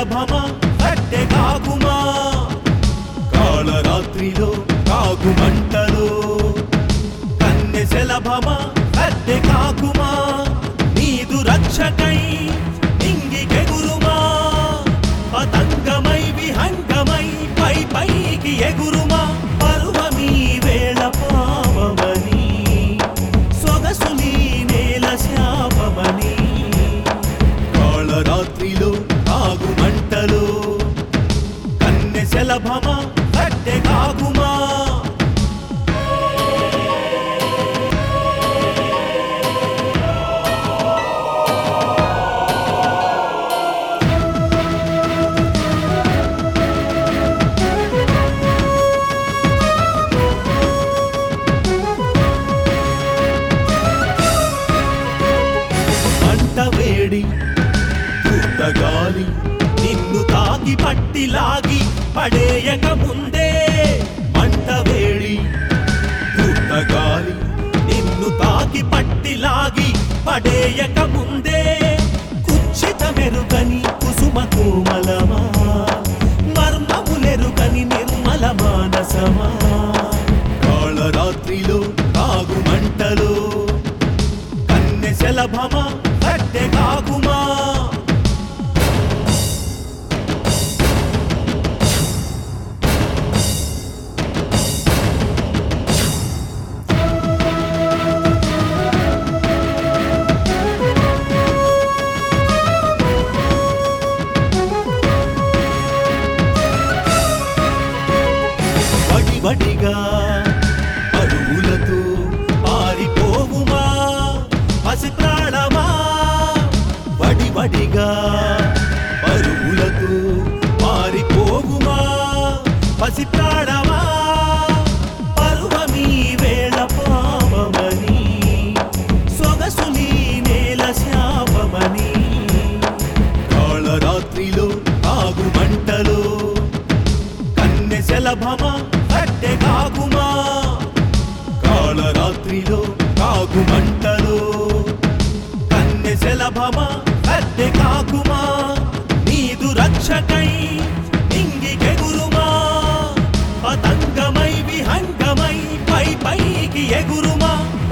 శలభమా కట్టె కాకుమా కాళరాత్రిలో కాకుమంటలో కన్నె శలభమా కట్టె కాకుమా నీదు రక్షకై ఇంగికెగురుమా పతంగమై విహంగమై పై పైకి ఎగురుమా పరువమీ వేళ పావమని సొగసుని నేల శాపమని కాళరాత్రిలో కాగుమంటలో కన్నె శలభమా కట్టె కాగుమా మంట వేడి గాలి నిన్ను తాకి పట్టి లాగి పడేయక ముందే మంట వేడి గాలి నిన్ను తాకి పట్టి లాగి పడేయక ముందే కుచ్చిత మెరుగని కుసుమ కోమలమా మర్మములెరుగని నిర్మల మానసమా కాళరాత్రిలో కాగు మంటలో కన్నె శలభమా కట్టె కాకుమా వడివడిగా పరువులతో పారిపోవుమా పసి ప్రాణమా వడివడిగా పరువులతో పారిపోవుమా పసి ప్రాణమా పరువమీ వేళ పాపమని సొగసుని నేల శాపమని కాళరాత్రిలో కాగు మంటలో కన్నె శలభమా కట్టె కాగుమా కాళరాత్రిలో కాగు మంటలో కన్నె శలభమా కట్టె కాకుమా నీదు రక్షకై ఇంగికెగురుమా పతంగమై విహంగమై పై పైకి ఎగురుమా